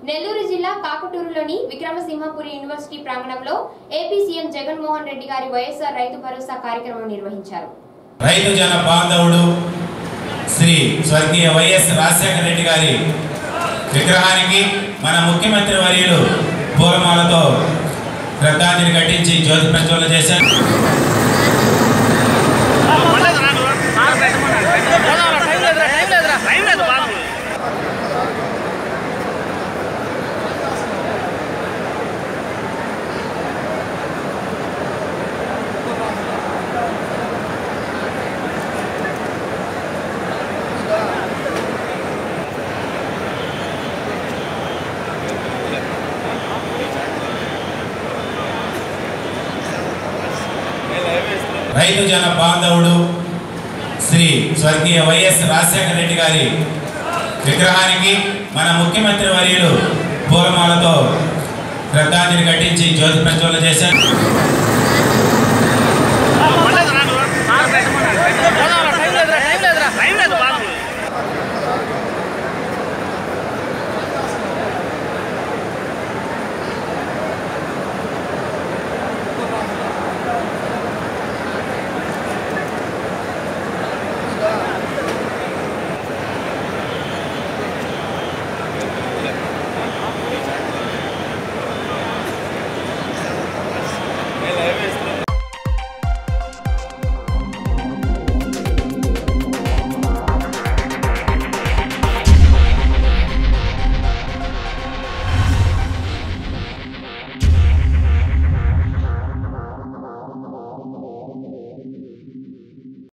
నెల్లూరు జిల్లా కాకటూరులోని విక్రమసింహపురి యూనివర్సిటీ ప్రాంగణంలో ఏపీ సీఎం జగన్మోహన్ రెడ్డి గారి వైఎస్ఆర్ రైతు భరోసా కార్యక్రమం నిర్వహించారు రైతు జన బాంధవుడు శ్రీ స్వర్గీయ వైఎస్ రాజశేఖర రెడ్డి గారి విగ్రహానికి మన ముఖ్యమంత్రి వర్యులు పూలమాలతో శ్రద్ధాంజలి కట్టించి జ్యోతి ప్రజ్వలన చేశారు టైం లేదు బాబు రైతు జన బాంధవుడు శ్రీ స్వర్గీయ వైఎస్ రాజశేఖర రెడ్డి గారి విగ్రహానికి మన ముఖ్యమంత్రి వర్యులు పూలమాలతో శ్రద్ధాంజలి కట్టించి జ్యోతి ప్రజ్వలన చేశారు